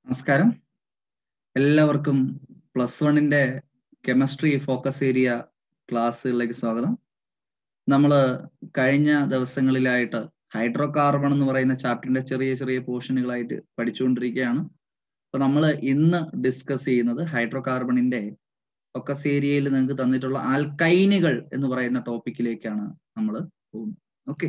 നമസ്കാരം എല്ലാവർക്കും പ്ലസ് വണ്ണിന്റെ കെമിസ്ട്രി ഫോക്കസ് ഏരിയ ക്ലാസ്സുകളിലേക്ക് സ്വാഗതം നമ്മൾ കഴിഞ്ഞ ദിവസങ്ങളിലായിട്ട് ഹൈഡ്രോ കാർബൺ എന്ന് പറയുന്ന ചാപ്റ്ററിന്റെ ചെറിയ ചെറിയ പോർഷനുകളായിട്ട് പഠിച്ചുകൊണ്ടിരിക്കുകയാണ് അപ്പൊ നമ്മൾ ഇന്ന് ഡിസ്കസ് ചെയ്യുന്നത് ഹൈഡ്രോ കാർബണിന്റെ ഫോക്കസ് ഏരിയയിൽ നിങ്ങൾക്ക് തന്നിട്ടുള്ള ആൽക്കൈനുകൾ എന്ന് പറയുന്ന ടോപ്പിക്കിലേക്കാണ് നമ്മൾ പോകുന്നത് ഓക്കെ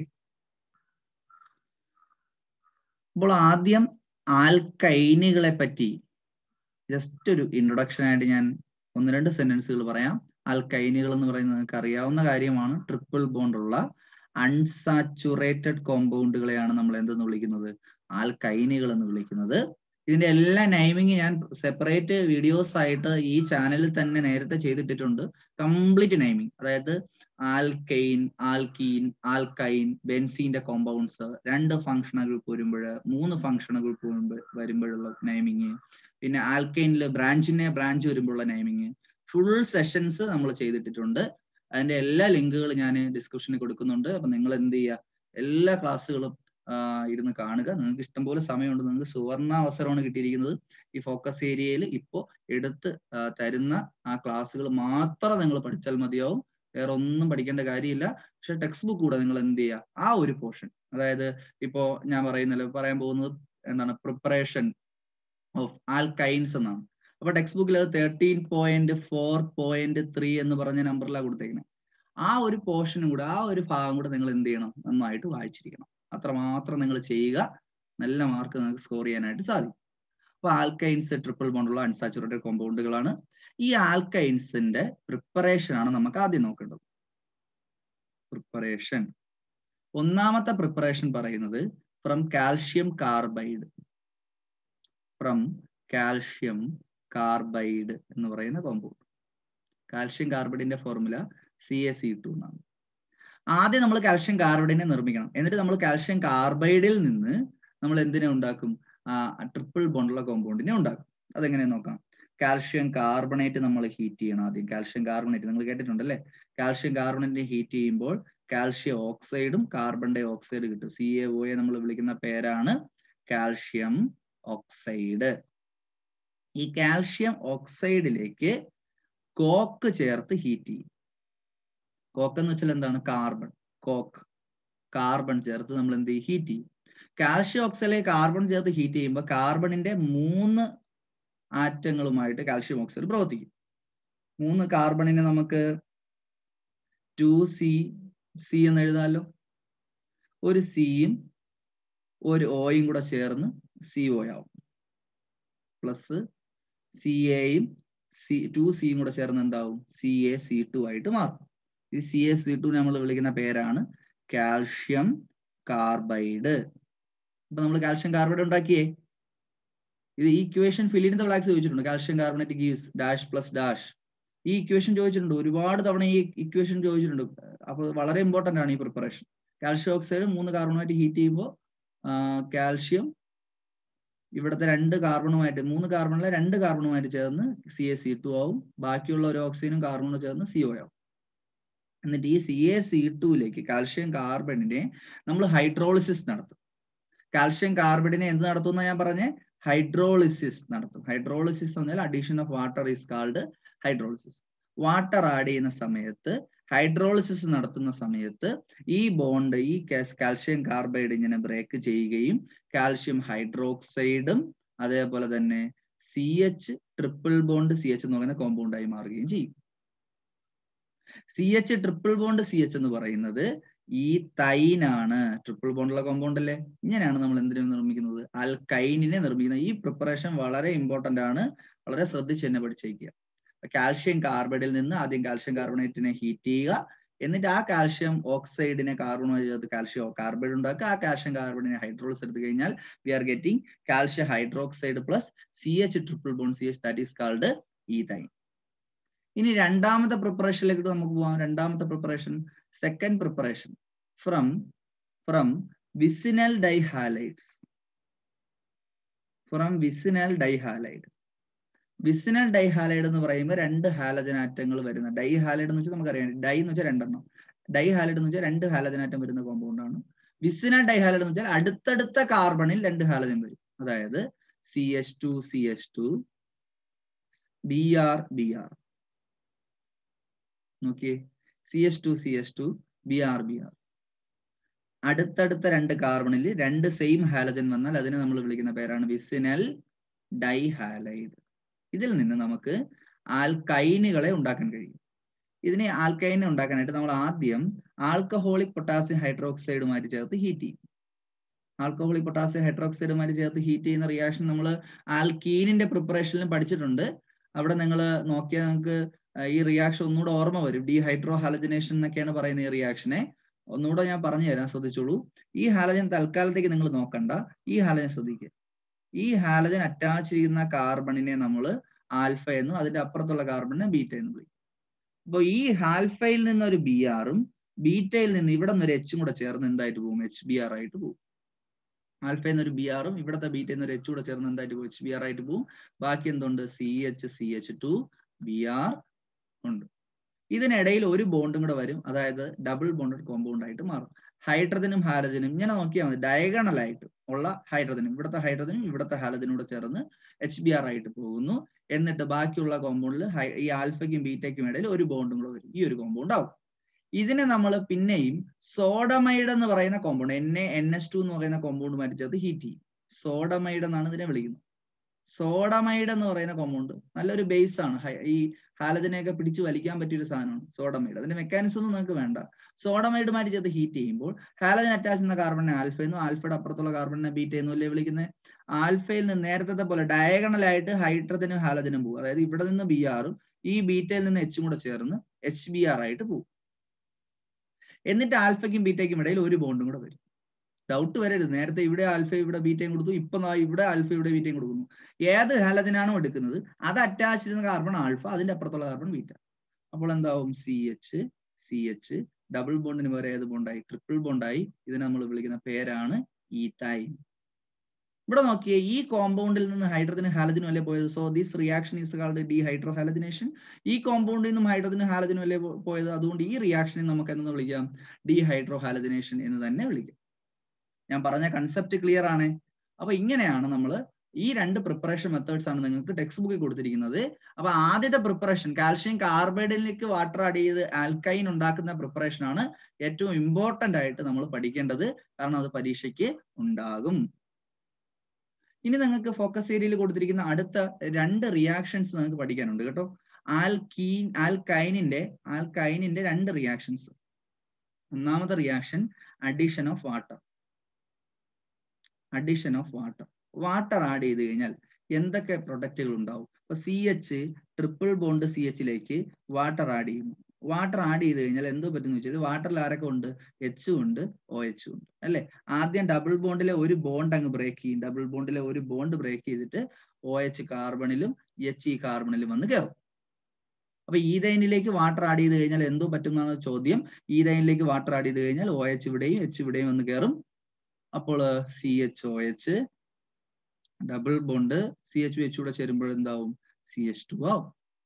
അപ്പോൾ ആദ്യം ആൽക്കൈനുകളെ പറ്റി ജസ്റ്റ് ഒരു ഇൻട്രൊഡക്ഷൻ ആയിട്ട് ഞാൻ ഒന്ന് രണ്ട് സെന്റൻസുകൾ പറയാം ആൽക്കൈനുകൾ എന്ന് പറയുന്നത് നിങ്ങൾക്ക് അറിയാവുന്ന കാര്യമാണ് ട്രിപ്പിൾ ബോണ്ട് ഉള്ള അൺസാച്ചുറേറ്റഡ് കോമ്പൗണ്ടുകളെയാണ് നമ്മൾ എന്തെന്ന് വിളിക്കുന്നത് ആൽക്കൈനുകൾ എന്ന് വിളിക്കുന്നത് ഇതിന്റെ എല്ലാ നൈമിങ് ഞാൻ സെപ്പറേറ്റ് വീഡിയോസ് ആയിട്ട് ഈ ചാനലിൽ തന്നെ നേരത്തെ ചെയ്തിട്ടിട്ടുണ്ട് കംപ്ലീറ്റ് നൈമിങ് അതായത് ആൽക്കൈൻ ആൽക്കീൻ ആൽക്കൈൻ ബെൻസീന്റെ കോമ്പൗണ്ട്സ് രണ്ട് ഫങ്ഷണൽ ഗ്രൂപ്പ് വരുമ്പോൾ മൂന്ന് ഫങ്ഷണൽ ഗ്രൂപ്പ് വരുമ്പോഴുള്ള നൈമിങ് പിന്നെ ആൽക്കൈനിൽ ബ്രാഞ്ചിനെ ബ്രാഞ്ച് വരുമ്പോഴുള്ള നൈമിങ് ഫുൾ സെഷൻസ് നമ്മൾ ചെയ്തിട്ടിട്ടുണ്ട് അതിന്റെ എല്ലാ ലിങ്കുകളും ഞാൻ ഡിസ്ക്രിപ്ഷനിൽ കൊടുക്കുന്നുണ്ട് അപ്പൊ നിങ്ങൾ എന്ത് ചെയ്യുക എല്ലാ ക്ലാസ്സുകളും ഇരുന്ന് കാണുക നിങ്ങൾക്ക് ഇഷ്ടംപോലെ സമയമുണ്ട് നിങ്ങൾക്ക് സുവർണ അവസരമാണ് കിട്ടിയിരിക്കുന്നത് ഈ ഫോക്കസ് ഏരിയയിൽ ഇപ്പോൾ എടുത്ത് തരുന്ന ആ ക്ലാസ്സുകൾ മാത്രം നിങ്ങൾ പഠിച്ചാൽ മതിയാവും വേറെ ഒന്നും പഠിക്കേണ്ട കാര്യമില്ല പക്ഷെ ടെക്സ്റ്റ് ബുക്ക് കൂടെ നിങ്ങൾ എന്ത് ചെയ്യുക ആ ഒരു പോർഷൻ അതായത് ഇപ്പോ ഞാൻ പറയുന്നല്ലോ പറയാൻ പോകുന്നത് എന്താണ് പ്രിപ്പറേഷൻ ഓഫ് ആൽക്കൈൻസ് എന്നാണ് അപ്പൊ ടെക്സ്റ്റ് ബുക്കിൽ അത് thirteen point four point three എന്ന് പറഞ്ഞ നമ്പറിലാണ് കൊടുത്തേക്കുന്നത് ആ ഒരു പോർഷനും കൂടെ ആ ഒരു ഭാഗം കൂടെ നിങ്ങൾ എന്ത് ചെയ്യണം നന്നായിട്ട് വായിച്ചിരിക്കണം അത്രമാത്രം നിങ്ങൾ ചെയ്യുക നല്ല മാർക്ക് നിങ്ങൾക്ക് സ്കോർ ചെയ്യാനായിട്ട് സാധിക്കും അപ്പൊ ആൽക്കൈൻസ് ട്രിപ്പിൾ ബോണ്ടുള്ള അൺസാച്ചുറേറ്റഡ് കോമ്പൗണ്ടുകളാണ് ഈ ആൽക്കൈൻസിന്റെ പ്രിപ്പറേഷൻ ആണ് നമുക്ക് ആദ്യം നോക്കേണ്ടത് പ്രിപ്പറേഷൻ ഒന്നാമത്തെ പ്രിപ്പറേഷൻ പറയുന്നത് from calcium carbide from calcium carbide എന്ന് പറയുന്ന കോമ്പൗണ്ട് കാൽഷ്യം കാർബൈഡിന്റെ formula C A C two എന്നാണ് ആദ്യം നമ്മൾ കാൽഷ്യം കാർബൈഡിനെ നിർമ്മിക്കണം എന്നിട്ട് നമ്മൾ കാൽഷ്യം കാർബൈഡിൽ നിന്ന് നമ്മൾ എന്തിനെ ഉണ്ടാക്കും ട്രിപ്പിൾ ബോണ്ടുള്ള കോമ്പൗണ്ടിനെ ഉണ്ടാക്കും അതെങ്ങനെ നോക്കാം കാൽഷ്യം കാർബണേറ്റ് നമ്മൾ ഹീറ്റ് ചെയ്യണം ആദ്യം കാൽഷ്യം കാർബണേറ്റ് നിങ്ങൾ കേട്ടിട്ടുണ്ടല്ലേ കാൽഷ്യം കാർബണേറ്റ് ഹീറ്റ് ചെയ്യുമ്പോൾ കാൽഷ്യം ഓക്സൈഡും കാർബൺ ഡൈ ഓക്സൈഡ് കിട്ടും സി എ ഒ എ നമ്മൾ വിളിക്കുന്ന പേരാണ് കാൽഷ്യം ഓക്സൈഡ് ഈ കാൽഷ്യം ഓക്സൈഡിലേക്ക് കോക്ക് ചേർത്ത് ഹീറ്റ് ചെയ്യും കോക്ക് എന്ന് വെച്ചാൽ എന്താണ് കാർബൺ കോക്ക് കാർബൺ ചേർത്ത് നമ്മൾ എന്ത് ചെയ്യും ഹീറ്റ് ചെയ്യും കാൽഷ്യം ഓക്സൈഡിലേക്ക് കാർബൺ ചേർത്ത് ഹീറ്റ് ചെയ്യുമ്പോൾ കാർബണിന്റെ മൂന്ന് ആറ്റങ്ങളുമായിട്ട് കാൽഷ്യം ഓക്സൈഡ് പ്രവർത്തിക്കും മൂന്ന് കാർബണിനെ നമുക്ക് ടു സി സി എന്ന് എഴുതാമല്ലോ ഒരു സിയും ഒരു ഓയും കൂടെ ചേർന്ന് സി ഒ ആവും പ്ലസ് സി എയും സി ടു സിയും കൂടെ ചേർന്ന് എന്താവും സി എ സി ടു ആയിട്ട് മാറും ഈ സി എ സി ടു നമ്മൾ വിളിക്കുന്ന പേരാണ് കാൽഷ്യം കാർബൈഡ് അപ്പൊ നമ്മൾ കാൽഷ്യം കാർബൈഡ് ഉണ്ടാക്കിയേ ഇത് ഈ ഇക്വേഷൻ ഫില്ലിൻ ദ ബ്ലാക്സ് ചോദിച്ചിട്ടുണ്ട് calcium carbonate gives dash plus dash ഈ ഇക്വേഷൻ ചോദിച്ചിട്ടുണ്ട് ഒരുപാട് തവണ ഈ ഇക്വേഷൻ ചോദിച്ചിട്ടുണ്ട് അപ്പൊ വളരെ ഇമ്പോർട്ടന്റ് ആണ് ഈ പ്രിപ്പറേഷൻ കാൽഷ്യം ഓക്സൈഡ് മൂന്ന് കാർബണുമായിട്ട് ഹീറ്റ് ചെയ്യുമ്പോൾ കാൽഷ്യം ഇവിടുത്തെ രണ്ട് കാർബണുമായിട്ട് മൂന്ന് കാർബണിലെ രണ്ട് കാർബണുമായിട്ട് ചേർന്ന് സി എ സി ടു ആവും ബാക്കിയുള്ള ഒരു ഓക്സിജനും കാർബണും ചേർന്ന് സി ഒ ആവും എന്നിട്ട് ഈ സി എ സി ടുവിലേക്ക് കാൽഷ്യം കാർബണിനെ നമ്മൾ ഹൈഡ്രോളിസിസ് നടത്തും കാൽഷ്യം കാർബണിനെ എന്ത് നടത്തുന്ന ഞാൻ പറഞ്ഞേ ഹൈഡ്രോളിസിസ് നടത്തും ഹൈഡ്രോളിസിസ് എന്ന് പറഞ്ഞാൽ addition of water is called hydrolysis water add ചെയ്യുന്ന സമയത്ത് ഹൈഡ്രോളിസിസ് നടത്തുന്ന സമയത്ത് ഈ ബോണ്ട് ഈ കാൽഷ്യം കാർബൈഡ് ഇങ്ങനെ ബ്രേക്ക് ചെയ്യുകയും കാൽഷ്യം ഹൈഡ്രോക്സൈഡും അതേപോലെ തന്നെ C H triple bond C H എന്ന് പറയുന്ന കോമ്പൗണ്ടായി മാറുകയും ചെയ്യും C H triple bond C H എന്ന് പറയുന്നത് ഈ തൈനാണ് ട്രിപ്പിൾ ബോണ്ടുള്ള കോമ്പൗണ്ട് അല്ലേ ഇങ്ങനെയാണ് നമ്മൾ എന്തിനു നിർമ്മിക്കുന്നത് അൽക്കൈനിനെ നിർമ്മിക്കുന്നത് ഈ പ്രിപ്പറേഷൻ വളരെ ഇമ്പോർട്ടന്റ് ആണ് വളരെ ശ്രദ്ധിച്ച് തന്നെ പഠിച്ചേക്കുക കാൽഷ്യം കാർബൈഡിൽ നിന്ന് ആദ്യം കാൽഷ്യം കാർബണേറ്റിനെ ഹീറ്റ് ചെയ്യുക എന്നിട്ട് ആ കാൽഷ്യം ഓക്സൈഡിനെ കാർബണുമായി ചേർത്ത് കാൽഷ്യം കാർബൈഡ് ഉണ്ടാക്കുക ആ കാൽഷ്യം കാർബണിനെ ഹൈഡ്രോളിസ് എടുത്തു കഴിഞ്ഞാൽ we are getting calcium hydroxide plus C H triple bond C H that is called ethyne ഇനി രണ്ടാമത്തെ പ്രിപ്പറേഷനിലേക്ക് നമുക്ക് പോവാം രണ്ടാമത്തെ preparation second preparation from from vicinal dihalides from vicinal dihalide vicinal dihalide എന്ന് പറയുമ്പോൾ രണ്ട് ഹാലജൻ ആറ്റങ്ങൾ വരുന്ന ഡൈഹാലൈഡ് എന്ന് വെച്ചാൽ നമുക്കറിയാം ഡൈ എന്ന് വെച്ചാൽ രണ്ടെണ്ണം ഡൈഹാലൈഡ് എന്ന് വെച്ചാൽ രണ്ട് ഹാലജൻ ആറ്റം വരുന്ന കോമ്പൗണ്ട് ആണ് വിസിനൽ ഡൈഹാലൈഡ് എന്ന് വെച്ചാൽ അടുത്തടുത്ത കാർബണിൽ രണ്ട് ഹാലജൻ വരും അതായത് C H two C H two B R B R നോക്കിയേ C H two C H two B R B R അടുത്തടുത്ത രണ്ട് കാർബണിൽ രണ്ട് സെയിം ഹാലജൻ വന്നാൽ അതിനെ നമ്മൾ വിളിക്കുന്ന പേരാണ് വിസിനൽ ഡൈഹാലൈഡ് ഇതിൽ നിന്ന് നമുക്ക് ആൽക്കൈനുകളെ ഉണ്ടാക്കാൻ കഴിയും ഇതിനെ ആൽക്കൈനെ ഉണ്ടാക്കാനായിട്ട് നമ്മൾ ആദ്യം ആൽക്കഹോളിക് പൊട്ടാസ്യം ഹൈഡ്രോക്സൈഡുമായിട്ട് ചേർത്ത് ഹീറ്റ് ചെയ്യും ആൽക്കഹോളിക് പൊട്ടാസ്യം ഹൈഡ്രോക്സൈഡുമായിട്ട് ചേർത്ത് ഹീറ്റ് ചെയ്യുന്ന റിയാക്ഷൻ നമ്മൾ ആൽക്കീനിന്റെ പ്രിപ്പറേഷനിലും പഠിച്ചിട്ടുണ്ട് അവിടെ നിങ്ങൾ നോക്കിയാൽ നിങ്ങൾക്ക് ഈ റിയാക്ഷൻ ഒന്നുകൂടെ ഓർമ്മ വരും ഡീഹൈഡ്രോ ഹാലജനേഷൻ എന്നൊക്കെയാണ് പറയുന്ന ഈ റിയാക്ഷനെ ഒന്നുകൂടെ ഞാൻ പറഞ്ഞു തരാം ശ്രദ്ധിച്ചോളൂ ഈ ഹാലജൻ തൽക്കാലത്തേക്ക് നിങ്ങൾ നോക്കണ്ട ഈ ഹാലജൻ ശ്രദ്ധിക്കുക ഈ ഹാലജൻ അറ്റാച്ച് ചെയ്യുന്ന കാർബണിനെ നമ്മൾ ആൽഫ എന്നും അതിന്റെ അപ്പുറത്തുള്ള കാർബണിനെ ബീറ്റ എന്നും വിളിക്കും അപ്പോൾ ഈ ആൽഫയിൽ നിന്ന് ഒരു ബി ആറും ബീറ്റയിൽ നിന്ന് ഇവിടെ നിന്ന് ഒരു എച്ചും കൂടെ ചേർന്ന് എന്തായിട്ട് പോകും എച്ച് ബി ആർ ആയിട്ട് പോകും ആൽഫയിൽ നിന്ന് ഒരു ബി ആറും ഇവിടുത്തെ ബീറ്റയിൽ നിന്ന് ഒരു എച്ച് കൂടെ ചേർന്ന് എന്തായിട്ട് പോകും എച്ച് ബി ആർ ആയിട്ട് പോകും ബാക്കി എന്തുണ്ട് C H C H two B R ഉണ്ട് ഇതിനിടയിൽ ഒരു ബോണ്ടും കൂടെ വരും അതായത് ഡബിൾ ബോണ്ടഡ് കോമ്പൗണ്ട് ആയിട്ട് മാറും ഹൈഡ്രജനും ഹാലജനും ഇങ്ങനെ നോക്കിയാൽ മതി ഡയഗണൽ ആയിട്ട് ഉള്ള ഹൈഡ്രജനും ഇവിടുത്തെ ഹൈഡ്രജനും ഇവിടുത്തെ ഹാലജനും കൂടെ ചേർന്ന് എച്ച് ബി ആർ ആയിട്ട് പോകുന്നു എന്നിട്ട് ബാക്കിയുള്ള കോമ്പൗണ്ടിൽ ഈ ആൽഫയ്ക്കും ബീറ്റയ്ക്കും ഇടയിൽ ഒരു ബോണ്ടും കൂടെ വരും ഈ ഒരു കോമ്പൗണ്ട് ആവും ഇതിനെ നമ്മൾ പിന്നെയും സോഡമൈഡ് എന്ന് പറയുന്ന compound N A N S two എന്ന് പറയുന്ന കോമ്പൗണ്ടുമായിട്ട് ചേർത്ത് ഹീറ്റ് ചെയ്യും സോഡമൈഡ് എന്നാണ് ഇതിനെ വിളിക്കുന്നത് സോഡമൈഡ് എന്ന് പറയുന്ന കോമ്പൗണ്ട് നല്ലൊരു ബേസ് ആണ് ഈ ഹാലജനെയൊക്കെ പിടിച്ചു വലിക്കാൻ പറ്റിയ ഒരു സാധനമാണ് സോഡമൈഡ് അതിന്റെ മെക്കാനിസം ഒന്നും നിങ്ങൾക്ക് വേണ്ട സോഡമൈഡുമായിട്ട് ചേർത്ത് ഹീറ്റ് ചെയ്യുമ്പോൾ ഹാലജൻ അറ്റാച്ച് ചെയ്യുന്ന കാർബണിനെ ആൽഫ എന്നും ആൽഫയുടെ അപ്പുറത്തുള്ള കാർബണിനെ ബീറ്റ എന്നും അല്ലേ വിളിക്കുന്നത് ആൽഫയിൽ നിന്ന് നേരത്തെ പോലെ ഡയഗണൽ ആയിട്ട് ഹൈഡ്രജനും ഹാലജനും പോകും അതായത് ഇവിടെ നിന്ന് ബി ആറും ഈ ബീറ്റയിൽ നിന്ന് എച്ചും കൂടെ ചേർന്ന് എച്ച് ബി ആർ ആയിട്ട് പോകും എന്നിട്ട് ആൽഫയ്ക്കും ബീറ്റയ്ക്കും ഇടയിൽ ഒരു ബോണ്ടും കൂടെ വരും ഡൗട്ട് വരരുത് നേരത്തെ ഇവിടെ ആൽഫ ഇവിടെ ബീറ്റയും കൊടുത്തു ഇപ്പൊ ഇവിടെ ആൽഫ ഇവിടെ ബീറ്റയും കൊടുക്കുന്നു ഏത് ഹാലജനാണോ എടുക്കുന്നത് അത് അറ്റാച്ച് ചെയ്യുന്ന കാർബൺ ആൽഫ അതിന്റെ അപ്പുറത്തുള്ള കാർബൺ ബീറ്റ അപ്പോൾ എന്താവും C H C H double ബോണ്ടിന് പകരം ഏത് ബോണ്ടായി ട്രിപ്പിൾ ബോണ്ടായി ഇതിനെ നമ്മൾ വിളിക്കുന്ന പേരാണ് ഈത്തൈൻ ഇവിടെ നോക്കിയേ ഈ കോമ്പൗണ്ടിൽ നിന്ന് ഹൈഡ്രജനും ഹാലജനും അല്ലേ പോയത് so this reaction is called dehydrohalogenation ഈ കോമ്പൗണ്ടിൽ നിന്നും ഹൈഡ്രജനും ഹാലജനും അല്ലേ പോയത് അതുകൊണ്ട് ഈ റിയാക്ഷനെ നമുക്ക് എന്ന് വിളിക്കാം ഡി ഹൈഡ്രോ ഹാലജനേഷൻ എന്ന് തന്നെ വിളിക്കാം ഞാൻ പറഞ്ഞ കൺസെപ്റ്റ് ക്ലിയർ ആണ് അപ്പൊ ഇങ്ങനെയാണ് നമ്മൾ ഈ രണ്ട് പ്രിപ്പറേഷൻ മെത്തേഡ്സ് ആണ് നിങ്ങൾക്ക് ടെക്സ്റ്റ് ബുക്കിൽ കൊടുത്തിരിക്കുന്നത് അപ്പൊ ആദ്യത്തെ പ്രിപ്പറേഷൻ കാൽഷ്യം കാർബൈഡിലേക്ക് വാട്ടർ ആഡ് ചെയ്ത് ആൽക്കൈൻ ഉണ്ടാക്കുന്ന പ്രിപ്പറേഷൻ ആണ് ഏറ്റവും ഇമ്പോർട്ടന്റ് ആയിട്ട് നമ്മൾ പഠിക്കേണ്ടത് കാരണം അത് പരീക്ഷയ്ക്ക് ഉണ്ടാകും ഇനി നിങ്ങൾക്ക് ഫോക്കസ് ഏരിയയിൽ കൊടുത്തിരിക്കുന്ന അടുത്ത രണ്ട് റിയാക്ഷൻസ് നിങ്ങൾക്ക് പഠിക്കാനുണ്ട് കേട്ടോ ആൽക്കീൻ ആൽക്കൈനിന്റെ ആൽക്കൈനിന്റെ രണ്ട് റിയാക്ഷൻസ് ഒന്നാമത്തെ reaction addition of water addition of water water add ചെയ്ത് കഴിഞ്ഞാൽ എന്തൊക്കെ പ്രൊഡക്റ്റുകൾ ഉണ്ടാവും ഇപ്പൊ C H triple bond C എച്ചിലേക്ക് വാട്ടർ ആഡ് ചെയ്യുന്നു വാട്ടർ ആഡ് ചെയ്ത് കഴിഞ്ഞാൽ എന്തോ പറ്റുന്ന വെച്ചാൽ വാട്ടറിൽ ആരൊക്കെ ഉണ്ട് എച്ചും ഉണ്ട് ഒ എച്ചും ഉണ്ട് അല്ലെ ആദ്യം ഡബിൾ ബോണ്ടിലെ ഒരു ബോണ്ട് അങ്ങ് ബ്രേക്ക് ചെയ്യും ഡബിൾ ബോണ്ടിലെ ഒരു ബോണ്ട് ബ്രേക്ക് ചെയ്തിട്ട് ഒ എച്ച് കാർബണിലും എച്ച് ഈ കാർബണിലും വന്ന് കയറും അപ്പൊ ഈതൈനിലേക്ക് വാട്ടർ ആഡ് ചെയ്ത് കഴിഞ്ഞാൽ എന്തോ പറ്റും എന്നാണ് ചോദ്യം ഈതൈനിലേക്ക് വാട്ടർ ആഡ് ചെയ്ത് കഴിഞ്ഞാൽ ഒ എച്ച് ഇവിടെയും എച്ച് ഇവിടെയും വന്ന് കയറും അപ്പോൾ C H O H double bond C H H കൂടെ ചേരുമ്പോൾ എന്താവും സി എച്ച് ടു ആവും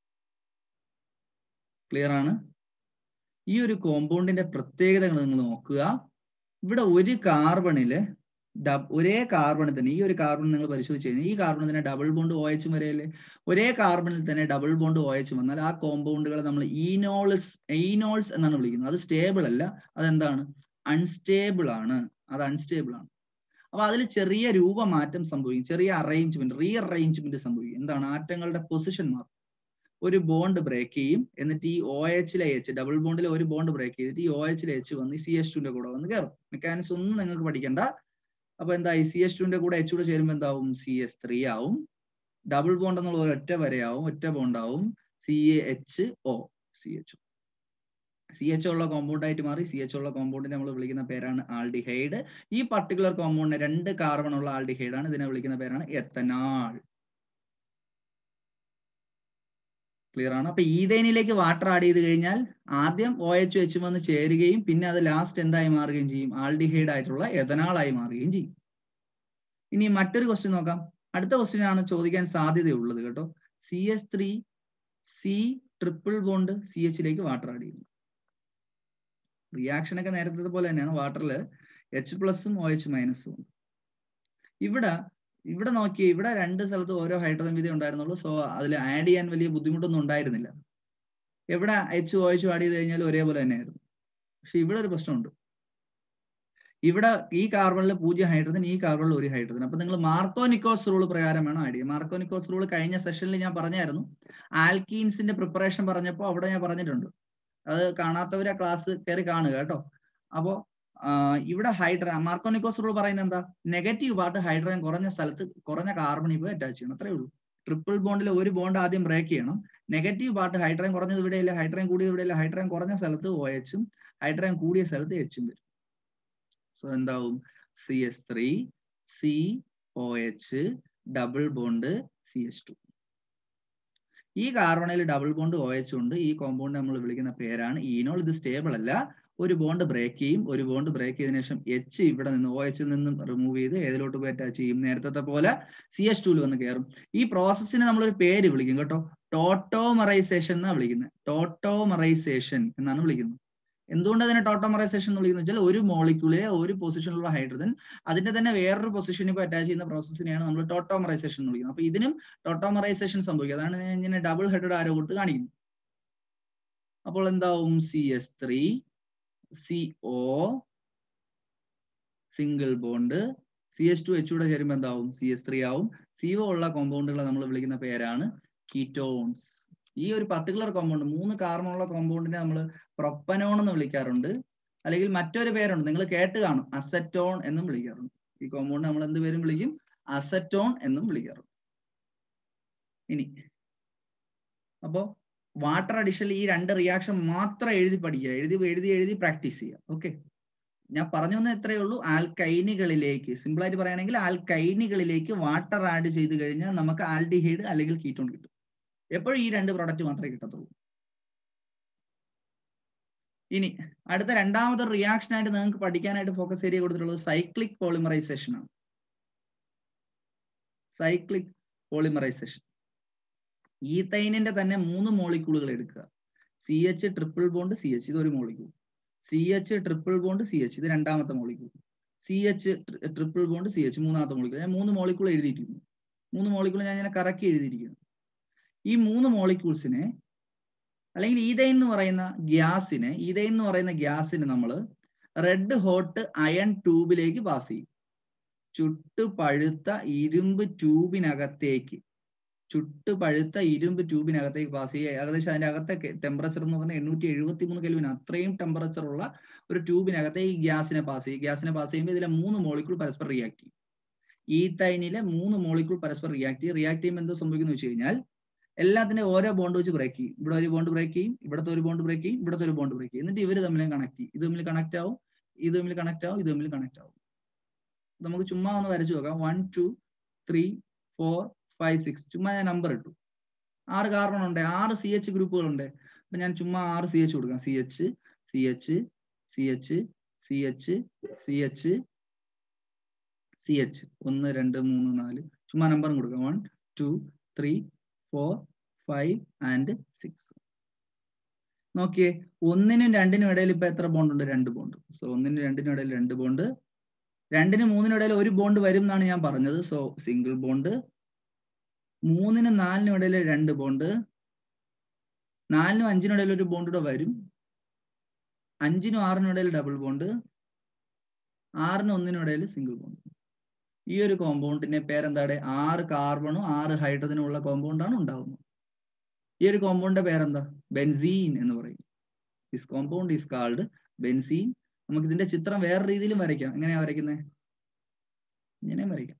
ക്ലിയർ ആണ് ഈ ഒരു കോമ്പൗണ്ടിന്റെ പ്രത്യേകതകൾ നിങ്ങൾ നോക്കുക ഇവിടെ ഒരു കാർബണില് ഒരേ കാർബണിൽ തന്നെ ഈ ഒരു കാർബൺ നിങ്ങൾ പരിശോധിച്ച് കഴിഞ്ഞാൽ ഈ കാർബണിൽ തന്നെ ഡബിൾ ബോണ്ട് ഒ എച്ച് വരെയല്ലേ ഒരേ കാർബണിൽ തന്നെ ഡബിൾ ബോണ്ട് ഒ എച്ച് വന്നാൽ ആ കോമ്പൗണ്ടുകളെ നമ്മൾ ഈനോൾസ് ഈനോൾസ് എന്നാണ് വിളിക്കുന്നത് അത് സ്റ്റേബിൾ അല്ല അതെന്താണ് അൺസ്റ്റേബിൾ ആണ് അത് അൺസ്റ്റേബിൾ ആണ് അപ്പൊ അതിൽ ചെറിയ രൂപമാറ്റം സംഭവിക്കും ചെറിയ അറേഞ്ച്മെന്റ് റീ അറേഞ്ച്മെന്റ് സംഭവിക്കും എന്താണ് ആറ്റങ്ങളുടെ പൊസിഷൻ മാറും ഒരു ബോണ്ട് ബ്രേക്ക് ചെയ്യും എന്നിട്ട് ഈ ഒ എച്ചിലെ എച്ച് ഡബിൾ ബോണ്ടിലെ ഒരു ബോണ്ട് ബ്രേക്ക് ചെയ്തിട്ട് ഈ ഒ എച്ചിലെ എച്ച് വന്ന് സി എച്ച് ടുന്റെ കൂടെ വന്ന് കയറും മെക്കാനിക്സ് ഒന്നും നിങ്ങൾക്ക് പഠിക്കണ്ട അപ്പൊ എന്തായി സി എച്ച് ടുന്റെ കൂടെ എച്ച് കൂടെ ചേരുമ്പോൾ എന്താവും സി എച്ച് ത്രീ ആവും ഡബിൾ ബോണ്ട് എന്നുള്ള ഒരു ഒറ്റ വരെയാവും ഒറ്റ ബോണ്ട് ആവും C H O C H C H ഉള്ള കോമ്പൗണ്ട് ആയിട്ട് മാറി സി എച്ച് ഉള്ള കോമ്പൗണ്ടിനെ നമ്മൾ വിളിക്കുന്ന പേരാണ് ആൾഡിഹൈഡ് ഈ പർട്ടിക്കുലർ കോമ്പൗണ്ടിന് രണ്ട് കാർബൺ ഉള്ള ആൾഡിഹൈഡ് ആണ് ഇതിനെ വിളിക്കുന്ന പേരാണ് എത്തനാൾ ക്ലിയർ ആണ് അപ്പൊ ഈതേനിലേക്ക് വാട്ടർ ആഡ് ചെയ്ത് കഴിഞ്ഞാൽ ആദ്യം ഒ എച്ച് എച്ച് വന്ന് ചേരുകയും പിന്നെ അത് ലാസ്റ്റ് എന്തായി മാറുകയും ചെയ്യും ആൾഡിഹൈഡ് ആയിട്ടുള്ള എഥനാളായി മാറുകയും ചെയ്യും ഇനി മറ്റൊരു ക്വസ്റ്റ്യൻ നോക്കാം അടുത്ത ക്വസ്റ്റ്യൻ ആണ് ചോദിക്കാൻ സാധ്യതയുള്ളത് കേട്ടോ C S three C triple bond C എച്ചിലേക്ക് വാട്ടർ ആഡ് ചെയ്യുന്നു റിയാക്ഷൻ ഒക്കെ നേരത്തെ പോലെ തന്നെയാണ് വാട്ടറിൽ എച്ച് പ്ലസും ഒ എച്ച് മൈനസും ഉണ്ട് ഇവിടെ ഇവിടെ നോക്കിയേ ഇവിടെ രണ്ട് സ്ഥലത്ത് ഓരോ ഹൈഡ്രജൻ വീതം ഉണ്ടായിരുന്നുള്ളൂ സോ അതിൽ ആഡ് ചെയ്യാൻ വലിയ ബുദ്ധിമുട്ടൊന്നും ഉണ്ടായിരുന്നില്ല എവിടെ എച്ച് ഒ എച്ച് ആഡ് ചെയ്ത് കഴിഞ്ഞാൽ ഒരേപോലെ തന്നെയായിരുന്നു പക്ഷെ ഇവിടെ ഒരു പ്രശ്നമുണ്ട് ഇവിടെ ഈ കാർബണിൽ പൂജ്യം ഹൈഡ്രജൻ ഈ കാർബണിൽ ഒരു ഹൈഡ്രജൻ അപ്പൊ നിങ്ങൾ മാർക്കോ നിക്കോസ് റൂൾ പ്രകാരം വേണം ആഡ് ചെയ്യാൻ മാർക്കോ നിക്കോസ് റൂൾ കഴിഞ്ഞ സെഷനിൽ ഞാൻ പറഞ്ഞായിരുന്നു ആൽക്കീൻസിന്റെ പ്രിപ്പറേഷൻ പറഞ്ഞപ്പോൾ അവിടെ ഞാൻ പറഞ്ഞിട്ടുണ്ട് അത് കാണാത്തവർ ആ ക്ലാസ് കയറി കാണുക കേട്ടോ അപ്പോ ഇവിടെ ഹൈഡ്രജൻ മാർക്കോ നിക്കോസ് റൂൾ പറയുന്നത് എന്താ നെഗറ്റീവ് പാർട്ട് ഹൈഡ്രജൻ കുറഞ്ഞ സ്ഥലത്ത് കുറഞ്ഞ കാർബണിൽ പോയി അറ്റാച്ച് ചെയ്യണം അത്രേ ഉള്ളൂ ട്രിപ്പിൾ ബോണ്ടിൽ ഒരു ബോണ്ട് ആദ്യം ബ്രേക്ക് ചെയ്യണം നെഗറ്റീവ് പാർട്ട് ഹൈഡ്രജൻ കുറഞ്ഞത് ഇവിടെയില്ല ഹൈഡ്രജൻ കൂടിയത് ഇവിടെയില്ല ഹൈഡ്രജൻ കുറഞ്ഞ സ്ഥലത്ത് ഒ എച്ചും ഹൈഡ്രജൻ കൂടിയ സ്ഥലത്ത് എച്ചും വരും സോ എന്താവും C S three C O H double bond C H two ഈ കാർബണിൽ ഡബിൾ ബോണ്ട് ഒ എച്ച് ഉണ്ട് ഈ കോമ്പൗണ്ട് നമ്മൾ വിളിക്കുന്ന പേരാണ് ഈനോൾ ഇത് സ്റ്റേബിൾ അല്ല ഒരു ബോണ്ട് ബ്രേക്ക് ചെയ്യും ഒരു ബോണ്ട് ബ്രേക്ക് ചെയ്തതിനു ശേഷം എച്ച് ഇവിടെ നിന്ന് ഒ എച്ചിൽ നിന്നും റിമൂവ് ചെയ്ത് ഏതിലോട്ട് പോയി അറ്റാച്ച് ചെയ്യും നേരത്തെ പോലെ സി എച്ച് ടുവിൽ വന്ന് കയറും ഈ പ്രോസസ്സിന് നമ്മളൊരു പേര് വിളിക്കും കേട്ടോ ടോട്ടോമറൈസേഷൻ എന്നാണ് വിളിക്കുന്നത് ടോട്ടോമറൈസേഷൻ എന്നാണ് വിളിക്കുന്നത് എന്തുകൊണ്ട് അതിനെ ടോട്ടോമറൈസേഷൻ എന്ന് വിളിക്കുന്നത് വെച്ചാൽ ഒരു മോളിക്യൂളിലെ ഒരു പൊസിഷനിലുള്ള ഹൈഡ്രജൻ അതിന്റെ തന്നെ വേറൊരു പൊസിഷനിൽ ഇപ്പോൾ അറ്റാച്ച് ചെയ്യുന്ന പ്രോസസ്സിനെയാണ് നമ്മൾ ടോട്ടോമറൈസേഷൻ എന്ന് വിളിക്കുന്നത് അപ്പൊ ഇതിനും ടോട്ടോമറൈസേഷൻ സംഭവിക്കുക അതാണ് ഞാൻ ഇങ്ങനെ ഡബിൾ ഹെഡഡ് ആരോ കൊടുത്ത് കാണിക്കുന്നത് അപ്പോൾ എന്താവും C S three C O single bond C S two H കൂടെ ചേരുമ്പോൾ എന്താവും സി എസ് ത്രീ ആവും സി ഒ ഉള്ള കോമ്പൗണ്ടുകളെ നമ്മൾ വിളിക്കുന്ന പേരാണ് കീറ്റോൺസ് ഈ ഒരു പർട്ടിക്കുലർ കോമ്പൗണ്ട് മൂന്ന് കാർബണുള്ള കോമ്പൗണ്ടിനെ നമ്മൾ പ്രൊപ്പനോൺ എന്ന് വിളിക്കാറുണ്ട് അല്ലെങ്കിൽ മറ്റൊരു പേരുണ്ട് നിങ്ങൾ കേട്ട് കാണും അസറ്റോൺ എന്നും വിളിക്കാറുണ്ട് ഈ കോമ്പൗണ്ട് നമ്മൾ എന്ത് പേരും വിളിക്കും അസറ്റോൺ എന്നും വിളിക്കാറുണ്ട് ഇനി അപ്പോ വാട്ടർ അഡീഷനിൽ ഈ രണ്ട് റിയാക്ഷൻ മാത്രം എഴുതി പഠിക്കുക എഴുതി എഴുതി എഴുതി പ്രാക്ടീസ് ചെയ്യുക ഓക്കെ ഞാൻ പറഞ്ഞു വന്ന എത്രയേ ഉള്ളൂ ആൽക്കൈനുകളിലേക്ക് സിമ്പിൾ ആയിട്ട് പറയുകയാണെങ്കിൽ ആൽക്കൈനുകളിലേക്ക് വാട്ടർ ആഡ് ചെയ്ത് കഴിഞ്ഞാൽ നമുക്ക് ആൽഡിഹൈഡ് അല്ലെങ്കിൽ കീറ്റോൺ കിട്ടും എപ്പോഴും ഈ രണ്ട് പ്രോഡക്റ്റ് മാത്രമേ കിട്ടത്തുള്ളൂ ഇനി അടുത്ത രണ്ടാമത്തെ റിയാക്ഷൻ ആയിട്ട് നിങ്ങൾക്ക് പഠിക്കാനായിട്ട് ഫോക്കസ് ഏരിയ കൊടുത്തിട്ടുള്ളത് സൈക്ലിക് പോളിമറൈസേഷൻ ആണ് സൈക്ലിക് പോളിമറൈസേഷൻ ഈത്തൈനിന്റെ തന്നെ മൂന്ന് മോളിക്യൂളുകൾ എടുക്കുക C H triple bond C H ഇത് ഒരു molecule C H triple bond C H ഇത് രണ്ടാമത്തെ molecule C H triple bond C H മൂന്നാമത്തെ മോളിക്യൂൾ ഞാൻ മൂന്ന് മോളിക്യൂൾ എഴുതിയിട്ടുണ്ട് മൂന്ന് മോളിക്യൂൾ ഞാൻ ഇങ്ങനെ കറക്കി എഴുതിയിരിക്കുന്നു ഈ മൂന്ന് മോളിക്യൂൾസിനെ അല്ലെങ്കിൽ ഈതൈൻ എന്ന് പറയുന്ന ഗ്യാസിനെ ഈതൈൻ എന്ന് പറയുന്ന ഗ്യാസിനെ നമ്മൾ റെഡ് ഹോട്ട് അയൺ ട്യൂബിലേക്ക് പാസ് ചെയ്യും ചുട്ടു പഴുത്ത ഇരുമ്പ് ട്യൂബിനകത്തേക്ക് ചുട്ടു പഴുത്ത ഇരുമ്പ് ട്യൂബിനകത്തേക്ക് പാസ് ചെയ്യുക ഏകദേശം അതിന്റെ അകത്തെ ടെമ്പറേച്ചർ എന്ന് പറഞ്ഞാൽ എണ്ണൂറ്റി എഴുപത്തി മൂന്ന് കെൽവിൻ അത്രയും ടെമ്പറേച്ചർ ഉള്ള ഒരു ട്യൂബിനകത്തേക്ക് ഈ ഗ്യാസിനെ പാസ് ചെയ്യും ഗ്യാസിനെ പാസ് ചെയ്യുമ്പോൾ ഇതിലെ മൂന്ന് മോളിക്യൂൾ പരസ്പരം റിയാക്ട് ചെയ്യും ഈത്തൈനിലെ മൂന്ന് മോളിക്യൂൾ പരസ്പരം റിയാക്ട് ചെയ്യും റിയാക്ട് ചെയ്യുമ്പോൾ എന്ത് സംഭവിക്കുന്നു വെച്ച് കഴിഞ്ഞാൽ എല്ലാത്തിനും ഓരോ ബോണ്ട് വെച്ച് ബ്രേക്ക് ചെയ്യും ഇവിടെ ഒരു ബോണ്ട് ബ്രേക്ക് ചെയ്യും ഇവിടുത്തെ ഒരു ബോണ്ട് ബ്രേക്ക് ചെയ്യും ഇവിടുത്തെ ഒരു ബോണ്ട് ബ്രേക്ക് ചെയ്യും എന്നിട്ട് ഇവർ തമ്മിൽ കണക്ട് ചെയ്യും ഇത് തമ്മിൽ കണക്ട് ആവും ഇത് തമ്മിൽ കണക്ട് ആവും ഇത് തമ്മിൽ കണക്ട് ആവും നമുക്ക് ചുമ്മാ ഒന്ന് വരച്ചു നോക്കാം one two three four five six ചുമ്മാ ഞാൻ നമ്പർ ഇട്ടു ആറ് കാർബൺ ഉണ്ട് ആറ് സി എച്ച് ഗ്രൂപ്പുകളുണ്ട് അപ്പൊ ഞാൻ ചുമ്മാ ആറ് സി എച്ച് കൊടുക്കാം C H C H C H C H C H C H ഒന്ന് രണ്ട് മൂന്ന് നാല് ചുമ്മാ നമ്പറും കൊടുക്കാം one two three four five and six നോക്കിയേ ഒന്നിനും രണ്ടിനും ഇടയിൽ ഇപ്പൊ എത്ര ബോണ്ട് ഉണ്ട് രണ്ട് ബോണ്ട് സോ ഒന്നിനും രണ്ടിനും ഇടയിൽ രണ്ട് ബോണ്ട് രണ്ടിനും മൂന്നിനും ഇടയിൽ ഒരു ബോണ്ട് വരും എന്നാണ് ഞാൻ പറഞ്ഞത് സോ സിംഗിൾ ബോണ്ട് മൂന്നിനും നാലിനും ഇടയിൽ രണ്ട് ബോണ്ട് നാലിനും അഞ്ചിനും ഇടയിൽ ഒരു ബോണ്ട് കൂടെ വരും അഞ്ചിനും ആറിനും ഇടയിൽ ഡബിൾ ബോണ്ട് ആറിനും ഒന്നിനും ഇടയിൽ സിംഗിൾ ബോണ്ട് ഈ ഒരു കോമ്പൗണ്ടിന്റെ പേരെന്താണ് ആറ് കാർബണും ആറ് ഹൈഡ്രജനും ഉള്ള കോമ്പൗണ്ടാണ് ഉണ്ടാവുന്നത് ഈ ഒരു കോമ്പൗണ്ടിന്റെ പേരെന്താ ബെൻസീൻ എന്ന് പറയും this compound is called benzene നമുക്ക് ഇതിന്റെ ചിത്രം വേറെ രീതിയിലും വരയ്ക്കാം എങ്ങനെയാ വരയ്ക്കുന്നത് ഇങ്ങനെയും വരയ്ക്കാം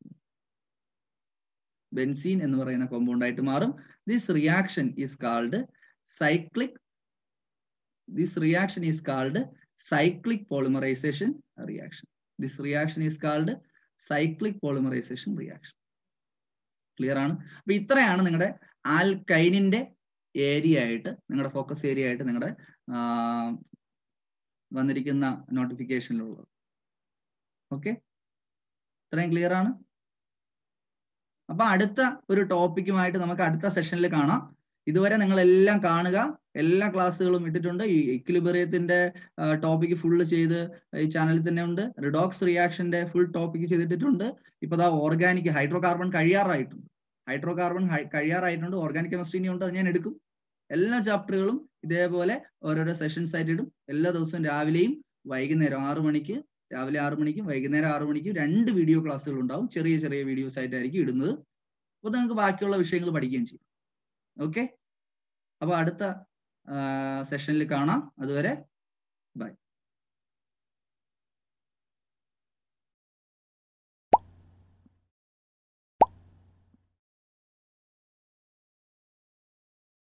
ബെൻസീൻ എന്ന് പറയുന്ന കോമ്പൗണ്ട് ആയിട്ട് മാറും this reaction is called cyclic this reaction is called cyclic polymerization reaction this reaction is called cyclic polymerization reaction clear ആണ് അപ്പൊ ഇത്രയാണ് നിങ്ങളുടെ ആൽക്കൈനിന്റെ ഏരിയ ആയിട്ട് നിങ്ങളുടെ ഫോക്കസ് ഏരിയ ആയിട്ട് നിങ്ങളുടെ വന്നിരിക്കുന്ന നോട്ടിഫിക്കേഷനിലുള്ളത് ഓക്കെ ഇത്രയും ക്ലിയർ ആണ് അപ്പൊ അടുത്ത ഒരു ടോപ്പിക്കുമായിട്ട് നമുക്ക് അടുത്ത സെഷനിൽ കാണാം ഇതുവരെ നിങ്ങൾ എല്ലാം കാണുക എല്ലാ ക്ലാസ്സുകളും ഇട്ടിട്ടുണ്ട് ഈ ഇക്വിലിബറിയത്തിന്റെ ടോപ്പിക് ഫുള്ള് ചെയ്ത് ഈ ചാനലിൽ തന്നെ ഉണ്ട് റിഡോക്സ് റിയാക്ഷന്റെ ഫുൾ ടോപ്പിക് ചെയ്തിട്ടുണ്ട് ഇപ്പൊ ദാ ഓർഗാനിക് ഹൈഡ്രോ കാർബൺ കഴിയാറായിട്ടുണ്ട് ഹൈഡ്രോ കാർബൺ കഴിയാറായിട്ടുണ്ട് ഓർഗാനിക് കെമിസ്ട്രി ഉണ്ട് അത് ഞാൻ എടുക്കും എല്ലാ ചാപ്റ്ററുകളും ഇതേപോലെ ഓരോരോ സെഷൻസ് ആയിട്ട് ഇടും എല്ലാ ദിവസവും രാവിലെയും വൈകുന്നേരം ആറു മണിക്ക് രാവിലെ ആറു മണിക്കും വൈകുന്നേരം ആറു മണിക്കും രണ്ട് വീഡിയോ ക്ലാസ്സുകൾ ഉണ്ടാവും ചെറിയ ചെറിയ വീഡിയോസ് ആയിട്ടായിരിക്കും ഇടുന്നത് അപ്പോൾ നിങ്ങൾക്ക് ബാക്കിയുള്ള വിഷയങ്ങൾ പഠിക്കുകയും ചെയ്യും ഓക്കെ അപ്പൊ അടുത്ത സെഷനിൽ കാണാം അതുവരെ ബൈ